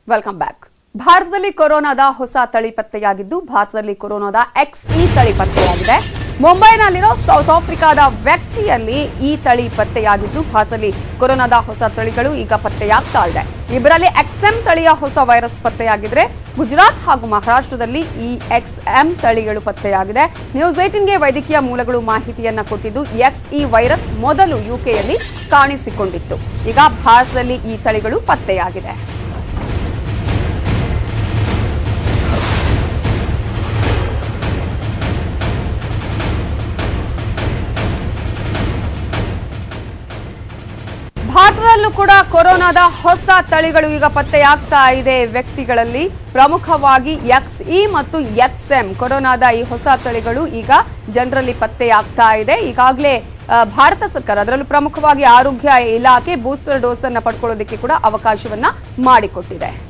welcome back ಭಾರತದಲ್ಲಿ ಕೊರೋನಾದ ಹೊಸ ತಳಿ ಪತ್ತೆಯಾಗಿದ್ದು ಭಾರತದಲ್ಲಿ ಕೊರೋನಾದ ಎಕ್ಸ್ ಇ ತಳಿ ಪತ್ತೆಯಾಗಿದೆ ಮುಂಬೈನಲ್ಲಿರೋ ಸೌತ್ ಆಫ್ರಿಕಾದ ವ್ಯಕ್ತಿಯಲ್ಲಿ ಈ ತಳಿ ಪತ್ತೆಯಾಗಿದ್ದು ಭಾರತದಲ್ಲಿ ಕೊರೋನಾದ ಹೊಸ ತಳಿಗಳು ಈಗ ಪತ್ತೆಯಾಗ್ತಾ ಇದೆ ಇಬ್ಬರಲ್ಲಿ ಎಕ್ಸ್ಎಂ ತಳಿಯ ಹೊಸ ವೈರಸ್ ಪತ್ತೆಯಾಗಿದ್ರೆ ಗುಜರಾತ್ ಹಾಗೂ ಮಹಾರಾಷ್ಟ್ರದಲ್ಲಿ ಈ ಎಕ್ಸ್ಎಂ ತಳಿಗಳು ಪತ್ತೆಯಾಗಿದೆ ನ್ಯೂಸ್ ಏಟಿನ್ಗೆ ವೈದ್ಯಕೀಯ ಮೂಲಗಳು ಮಾಹಿತಿಯನ್ನ ಕೊಟ್ಟಿದ್ದು ಎಕ್ಸ್ ಇ ವೈರಸ್ ಮೊದಲು ಯುಕೆಯಲ್ಲಿ ಕಾಣಿಸಿಕೊಂಡಿತ್ತು ಈಗ ಭಾರತದಲ್ಲಿ ಈ ತಳಿಗಳು ಪತ್ತೆಯಾಗಿದೆ ಭಾರತದಲ್ಲೂ ಕೂಡ ಕೊರೋನಾದ ಹೊಸ ತಳಿಗಳು ಈಗ ಪತ್ತೆಯಾಗ್ತಾ ಇದೆ ವ್ಯಕ್ತಿಗಳಲ್ಲಿ ಪ್ರಮುಖವಾಗಿ ಎಕ್ಸ್ ಇ ಮತ್ತು ಎಕ್ಸ್ ಎಂ ಕೊರೋನಾದ ಈ ಹೊಸ ತಳಿಗಳು ಈಗ ಜನರಲ್ಲಿ ಪತ್ತೆಯಾಗ್ತಾ ಇದೆ ಈಗಾಗಲೇ ಆ, ಭಾರತ ಸರ್ಕಾರ ಅದರಲ್ಲೂ ಪ್ರಮುಖವಾಗಿ ಆರೋಗ್ಯ ಇಲಾಖೆ ಬೂಸ್ಟರ್ ಡೋಸ್ ಅನ್ನ ಪಡ್ಕೊಳ್ಳೋದಕ್ಕೆ ಕೂಡ ಅವಕಾಶವನ್ನ ಮಾಡಿಕೊಟ್ಟಿದೆ